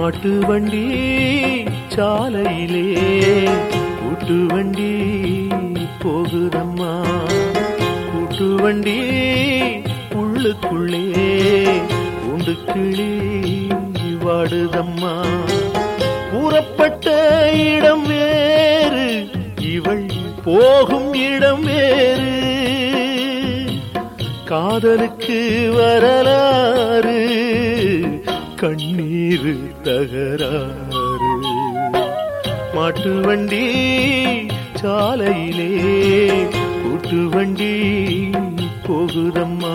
மாட்டு வண்டி சாலையிலே கூட்டு வண்டி போகுதம்மா கூட்டு வண்டி உள்ளுக்குள்ளே உண்டு கிளி வாடுதம்மா கூறப்பட்ட இடம் வேறு இவள் போகும் இடம் வேறு காதலுக்கு வரலாறு கண்ணீர் தகராறு மாட்டு வண்டி சாலையிலே கூட்டு வண்டி போகுதம்மா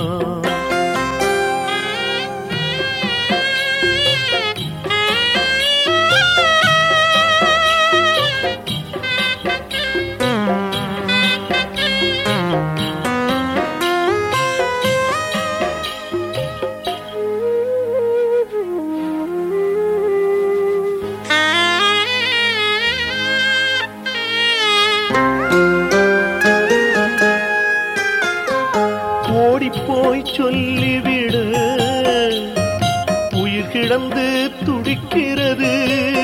ஓடிப்போய் சொல்லிவிடு உயிர் கிடந்து துடிக்கிறது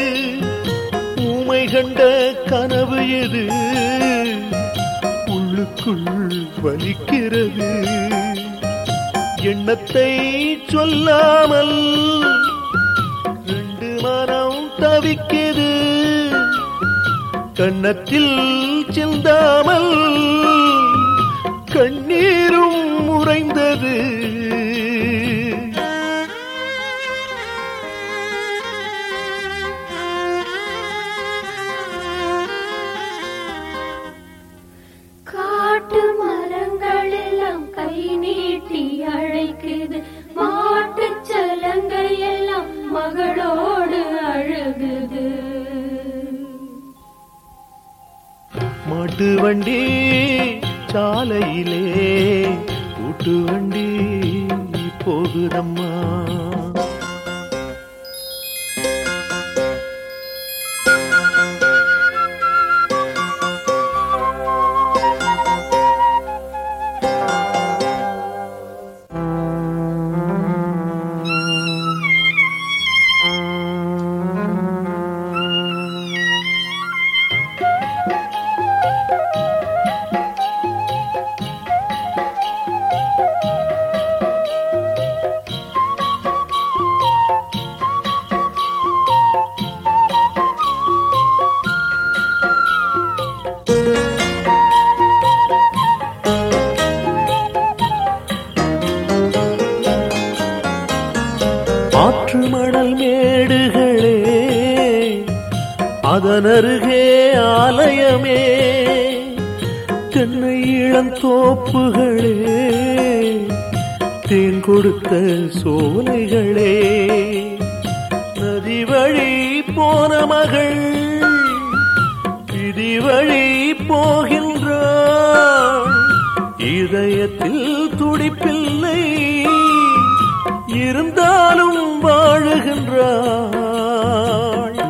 ஊமை கண்ட கனவு எது உள்ளுக்குள் வலிக்கிறது எண்ணத்தை சொல்லாமல் ரெண்டு மனம் தவிக்கிறது கன்னத்தில் சிந்தாமல் கண்ணீரும் உறைந்தது காட்டு மரங்கள் எல்லாம் கை நீட்டி அழைக்குது மாட்டுச் சலங்கை எல்லாம் மகளோடு அழுகுது மாட்டு வண்டி சாலையிலே கூட்டு வண்டி போகுதம்மா ஆற்று மணல் மேடுகளே அதனருகே ஆலயமே தென்னை இளந்தோப்புகளே தேன் கொடுத்த சோலைகளே நதி வழி போன மகள் விதி வழி போகின்றாள் இதயத்தில் துடிப்பில்லை இருந்தாலும் வாழுகின்றாள்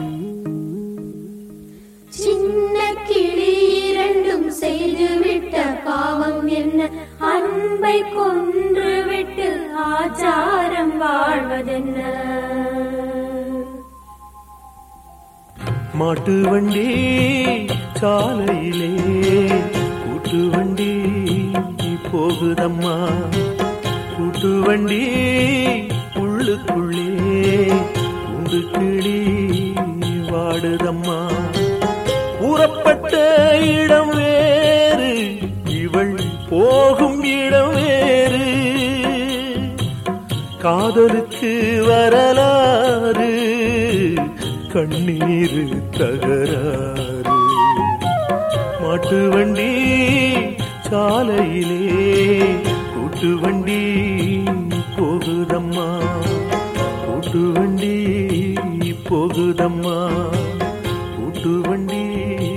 சின்ன கிளி இரண்டும் செய்துவிட்ட பாவம் என்ன அன்பை கொன்று விட்டு ஆச்சாரம் வாழ்வதென்ன மாட்டு வண்டி சாலையிலே கூட்டு வண்டி போகுதம்மா கூட்டு வண்டி உள்ளுக்குள்ளே உண்டு கிளி வாடுதம்மா கூறப்பட்ட இடம் வேறு இவள் போகும் இடம் வேறு காதலுக்கு வரலாறு கண்ணீர் தகராறு மாட்டு வண்டி சாலையிலே கூட்டு வண்டி போகுதம்மா கூட்டு வண்டி போகுதம்மா கூட்டு வண்டி